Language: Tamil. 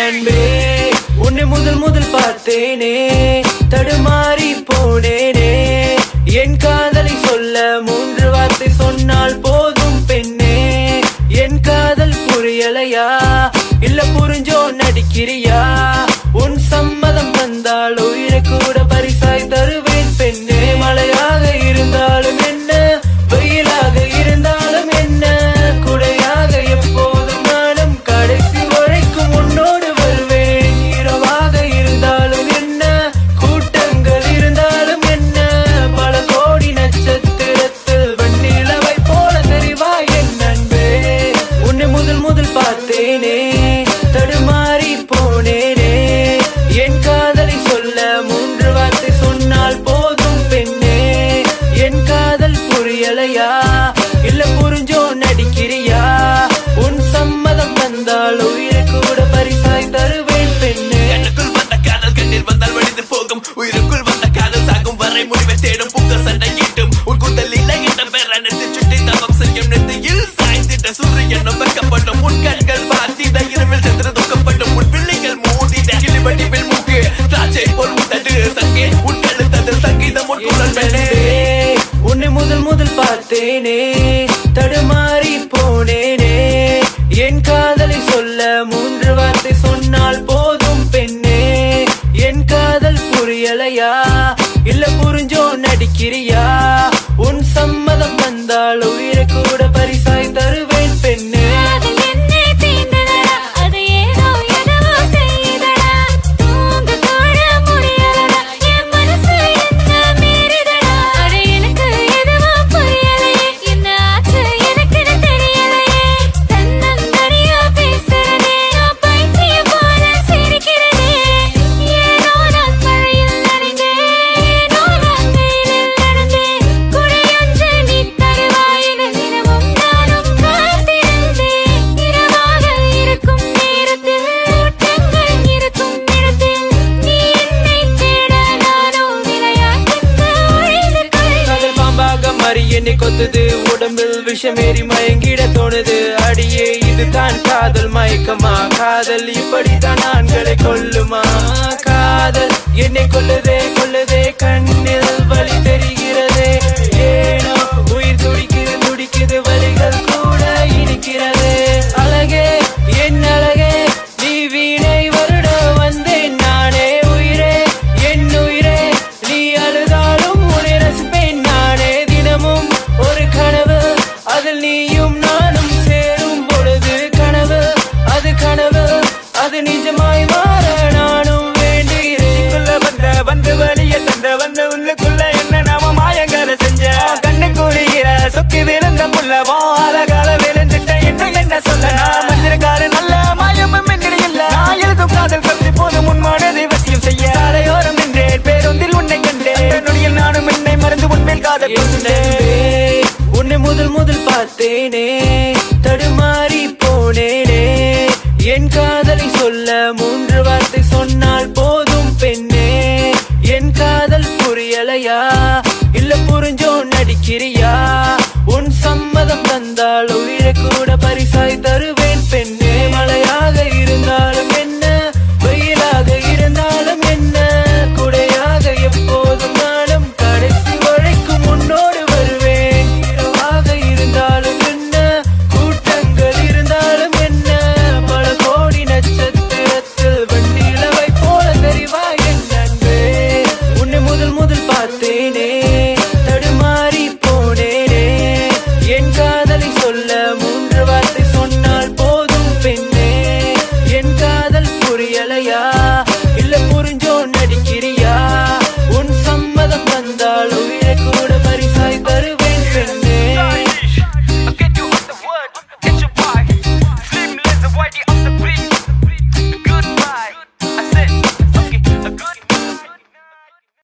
அன்பே உன்னை முதல் முதல் பார்த்தேனே தடுமாறி போனேனே என் காதலை சொல்ல மூன்று வார்த்தை சொன்னால் போதும் பெண்ணே என் காதல் புரியலையா இல்ல புரிஞ்சோ நடிக்கிறியா உன் சம்மதம் வந்தால் உயிரை கூட பரிசாய் தருவேன் பெண்ணே மழையாக இருந்தாலும் என்ன வெயிலாக இருந்தாலும் என்ன குடையாக எப்போதும் நானும் கடைசி வரைக்கும் உன்னோடு வருவேன் இரவாக இருந்தாலும் என்ன கூட்டங்கள் இருந்தாலும் என்ன பல கோடி நட்சத்திரத்தில் வெண்ணிலவை போல தெரிவாய் என் அன்பே உன்னை முதல் முதல் பார்த்தேனே தடுமாறி போனேனே என் காதலை சொல்ல மூன்று வார்த்தை சொன்னால் போதும் பெண்ணே என் காதல் புரியலையா இல்ல புரிஞ்சோ நடிக்கிறியா உன் சம்மதம் வந்தால் உயிரை கூட பரிசாய் தருவேன் பெண்ணே எனக்குள் வந்த காதல் கண்ணீர் வந்தால் வழிந்து போகும் உயிருக்குள் வந்த காதல் சாகும் வரை முடிவை தேடும் புக்க சண்டை ஈட்டும் உன் குந்தலில் இடம் பெற நெத்து சுட்டி தவம் செய்யும் நெத்தியில் சாய்ந்திட்ட சூரியன் வைக்கப்படும் உன் கண்கள் பார்த்திட இரவில் சென்று துக்கப்படும் உன் பிள்ளைகள் மூடிட கிளிவடிவில் மூக்கு திராட்சை போல் உதடு சங்கே உன் கழுத்ததில் சங்கீதம் உன் குரல் மெல்லே பெண்ணே, உன்னை முதல் முதல் பார்த்தேனே தடுமாறி போனேனே என் காதலை சொல்ல மூன்று வார்த்தை சொன்னால் போதும் பெண்ணே என் காதல் புரியலையா இல்ல புரிஞ்சோ நடிக்கிறியா உன் சம்மதம் வந்தால் உயிரை கூட பரிசாய் தருவேன் பெண்ணே காதல் என்னை தீண்டதடா, அது ஏதோ எதுவோ செய்யுதடா. தூங்க கூட முடியலடா, என் மனசு என்ன மீறுதடா. அட எனக்கு எதுவோ புரியலையே, என்ன ஆச்சு எனக்குன்னு தெரியலையே. தன்னந்தனியா பேசுறனே, நான் பைத்தியம் போல சிரிக்கிறனே. ஏனோ நான் மழையில் நனைந்தேன், ஏனோ நான் வெயிலில் நடந்தேன். குடையொன்று நீ தருவாய் என தினமும் நானும் காத்திருந்தேன். இரவாக இருக்கும் நேரத்தில், கூட்டங்கள் இருக்கும் இடத்தில், நீ என்னை தேட நானோ விளையாட்டுக்கு ஒழிந்து கொள்வேன். காதல் பாம்பாக மாறி என்னை கொத்துது உடம்பில் விஷமேறி மயங்கிட தோணுது அடியே இதுதான் காதல் மயக்கமா காதல் இப்படித்தான் ஆண்களை கொல்லுமா காதல் என்னை கொல்லுதே கொல்லுதே கண்ணில் வலி தெரிகிறதே ஏனோ உயிர் துடிக்குது துடிக்குது வலிகள் கூட இனிக்கிறது அழகே என் அழகே நீ வீணை வருட வந்தேன் நானே உயிரே என் உயிரே நீ அழுதாலும் உன்னை ரசிப்பேன் நானே தினமும் ஒரு கனவு அதில் நீயும் நானும் சேரும் பொழுது கனவு அது கனவு அது நிஜமாய் மாற நானும் வேண்டுகிறேன் வந்த வந்து வழிய தந்த வந்து உள்ளுக்குள்ள என்ன நாம மாயங்களை செஞ்ச கண்ணு கூடுகிற சொக்கி விழுந்த புள்ளவோ அழகால விழுந்துட்ட என்ன என்ன சொல்ல நான் மந்திரக்கார நல்ல மாயமும் என்னிட இல்ல நான் எழுதும் காதல் கவிதை போதும் உன் மனதை வசியம் செய்ய சாலையோரம் நின்றேன் பேருந்தில் உன்னை கண்டேன் நொடியில் நானும் என்னை மறந்து உன்மேல் காதல் என் கொண்டேன் அன்பே, உன்னை முதல் முதல் பார்த்தேனே தடுமாறி போனேனே என் காதலை சொல்ல மூன்று வார்த்தை சொன்னால் போதும் பெண்ணே என் காதல் புரியலையா இல்ல புரிஞ்சோ நடிக்கிறியா உன் சம்மதம் தந்தால் உயிரை கூட பரிசாய் தருவேன்